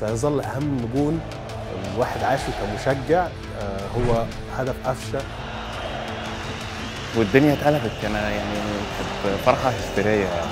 سيظل اهم جون الواحد عاشه كمشجع آه، هو هدف قفشه والدنيا اتقلبت كان يعني كانت فرحه هستيريه يعني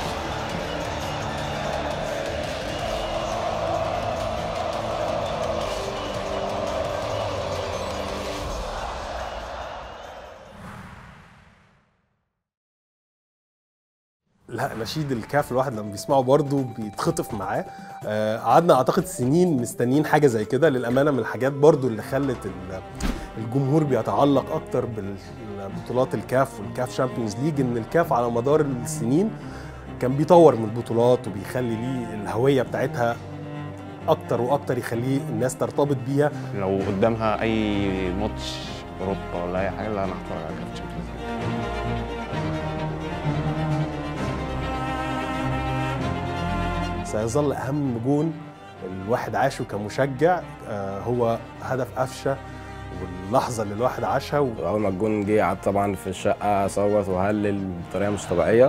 لا نشيد الكاف الواحد لما بيسمعه برضه بيتخطف معاه آه، قعدنا اعتقد سنين مستنيين حاجه زي كده للامانه من الحاجات برضه اللي خلت ال- الجمهور بيتعلق اكتر بالبطولات الكاف والكاف شامبيونز ليج ان الكاف على مدار السنين كان بيطور من البطولات وبيخلي ليه الهويه بتاعتها اكتر واكتر يخليه الناس ترتبط بيها لو قدامها اي ماتش اوروبا ولا اي حاجه لا انا هتفرج على كاف تشامبيونز ليج سيظل اهم جون الواحد عاشه كمشجع آه، هو هدف قفشه واللحظه اللي الواحد عاشها و- اول ما الجون جه قعدت طبعا في الشقه اصوت وهلل بطريقه مش طبيعيه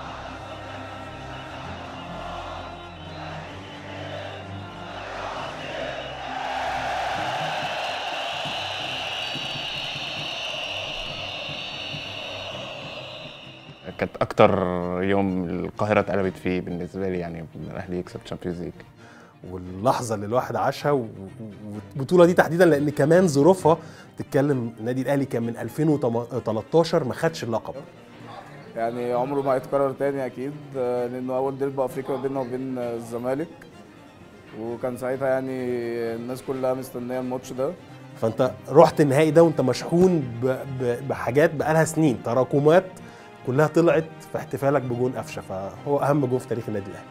كانت اكتر يوم القاهره اتقلبت فيه بالنسبه لي يعني إن الاهلي يكسب تشامبيونز ليج واللحظه اللي الواحد عاشها و- و- والبطوله دي تحديدا لان كمان ظروفها تتكلم النادي الاهلي كان من 2013 ما خدش اللقب يعني عمره ما هيتكرر تاني اكيد آه، لانه اول ديربي افريقيا بيننا وبين آه، الزمالك وكان ساعتها يعني الناس كلها مستنيه الماتش ده فانت رحت النهائي ده وانت مشحون ب- ب- بحاجات بقالها سنين تراكمات كلها طلعت في احتفالك بجون قفشه فهو اهم جون في تاريخ النادي الاهلي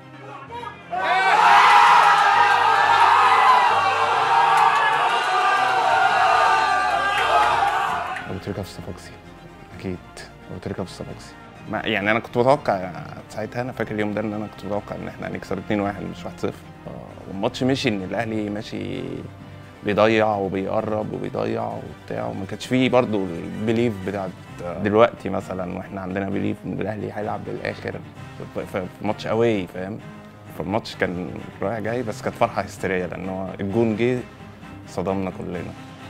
ابو تريكه في الصفاقسي اكيد ابو تريكه في الصفاقسي ما يعني انا كنت متوقع ساعتها انا فاكر اليوم ده ان انا كنت متوقع ان احنا هنكسب 2-1 مش 1-0 آه، والماتش مشي ان الاهلي ماشي بيضيع وبيقرب وبيضيع وبتاع وما كانش فيه برضو البليف بتاع دلوقتي مثلا واحنا عندنا بليف ان الاهلي هيلعب للاخر ف- ف- في ماتش قوي فاهم فالماتش كان رايح جاي بس كانت فرحه هستيريه لان هو الجون جه صدمنا كلنا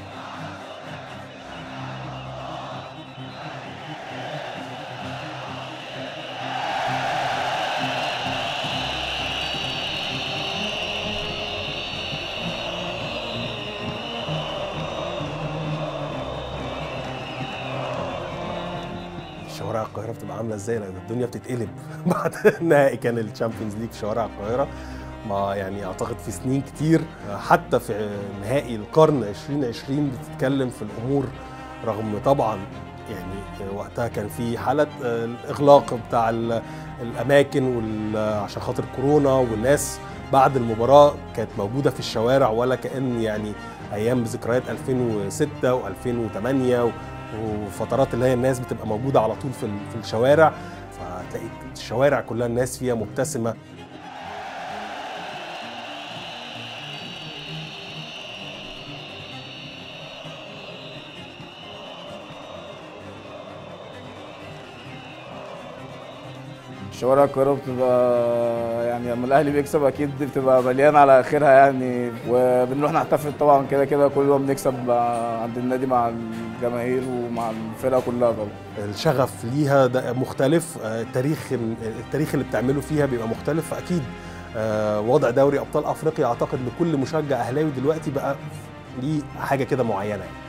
شوارع القاهره بتبقى عامله ازاي لان الدنيا بتتقلب بعد النهائي كان الشامبيونز ليج في شوارع القاهره ما يعني اعتقد في سنين كتير حتى في نهائي القرن 2020 بتتكلم في الامور رغم طبعا يعني وقتها كان في حاله الاغلاق بتاع ال- الاماكن وال- عشان خاطر كورونا والناس بعد المباراه كانت موجوده في الشوارع ولا كان يعني ايام ذكريات 2006 و2008 وفترات اللي هي الناس بتبقى موجوده على طول في ال- في الشوارع فتلاقي الشوارع كلها الناس فيها مبتسمه شوارع القاهره بتبقى يعني لما الاهلي بيكسب اكيد بتبقى مليانه على اخرها يعني وبنروح نحتفل طبعا كده كده كل يوم بنكسب عند النادي مع الجماهير ومع الفرقه كلها طبعا الشغف ليها ده مختلف آه، التاريخ التاريخ اللي بتعمله فيها بيبقى مختلف فاكيد آه، وضع دوري ابطال افريقيا اعتقد لكل مشجع اهلاوي دلوقتي بقى ليه حاجه كده معينه يعني